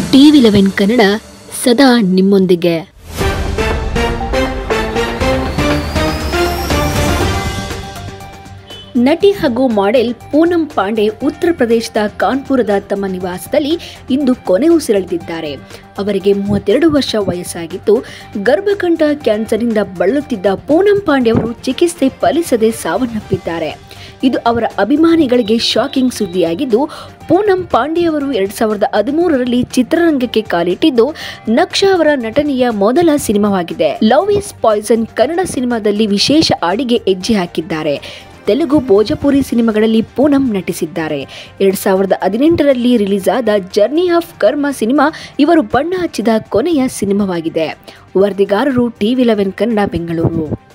TV eleven Kannada ಸದಾ ನಿಮ್ಮೊಂದಿಗೆ ನಟಿ ಹಾಗೂ ಮಾಡೆಲ್ ಪೂನಂ ಪಾಂಡೆ ಉತ್ತರ ಪ್ರದೇಶದ ಕಾನ್ಪುರದ ತಮ್ಮ ನಿವಾಸದಲ್ಲಿ ಇಂದು ಕೊನೆ ಉಸಿರೆಳೆದಿದ್ದಾರೆ ಅವರಿಗೆ ಮೂವತ್ತೆರಡು ವರ್ಷ ವಯಸ್ಸಾಗಿದ್ದು ಗರ್ಭಕಂಠ ಕ್ಯಾನ್ಸರ್ನಿಂದ ಬಳಲುತ್ತಿದ್ದ ಪೂನಂ ಪಾಂಡೆ ಅವರು ಚಿಕಿತ್ಸೆ ಫಲಿಸದೆ ಸಾವನ್ನಪ್ಪಿದ್ದಾರೆ ಇದು ಅವರ ಅಭಿಮಾನಿಗಳಿಗೆ ಶಾಕಿಂಗ್ ಸುದ್ದಿಯಾಗಿದ್ದು ಪೂನಂ ಪಾಂಡೆ ಅವರು ಎರಡ್ ಸಾವಿರದ ಹದಿಮೂರರಲ್ಲಿ ಚಿತ್ರರಂಗಕ್ಕೆ ಕಾಲಿಟ್ಟಿದ್ದು ನಕ್ಷಾ ಅವರ ನಟನೆಯ ಮೊದಲ ಸಿನಿಮಾವಾಗಿದೆ ಲವ್ ಇಸ್ ಪಾಯ್ಸನ್ ಕನ್ನಡ ಸಿನಿಮಾದಲ್ಲಿ ವಿಶೇಷ ಹಾಡಿಗೆ ಹೆಜ್ಜೆ ಹಾಕಿದ್ದಾರೆ ತೆಲುಗು ಭೋಜಪುರಿ ಸಿನಿಮಾಗಳಲ್ಲಿ ಪೂನಂ ನಟಿಸಿದ್ದಾರೆ ಎರಡ್ ಸಾವಿರದ ಹದಿನೆಂಟರಲ್ಲಿ ರಿಲೀಸ್ ಆದ ಜರ್ನಿ ಆಫ್ ಕರ್ಮ ಸಿನಿಮಾ ಇವರು ಬಣ್ಣ ಹಚ್ಚಿದ ಕೊನೆಯ ಸಿನಿಮಾವಾಗಿದೆ ವರದಿಗಾರರು ಟಿವಿ ಲೆವೆನ್ ಕನ್ನಡ ಬೆಂಗಳೂರು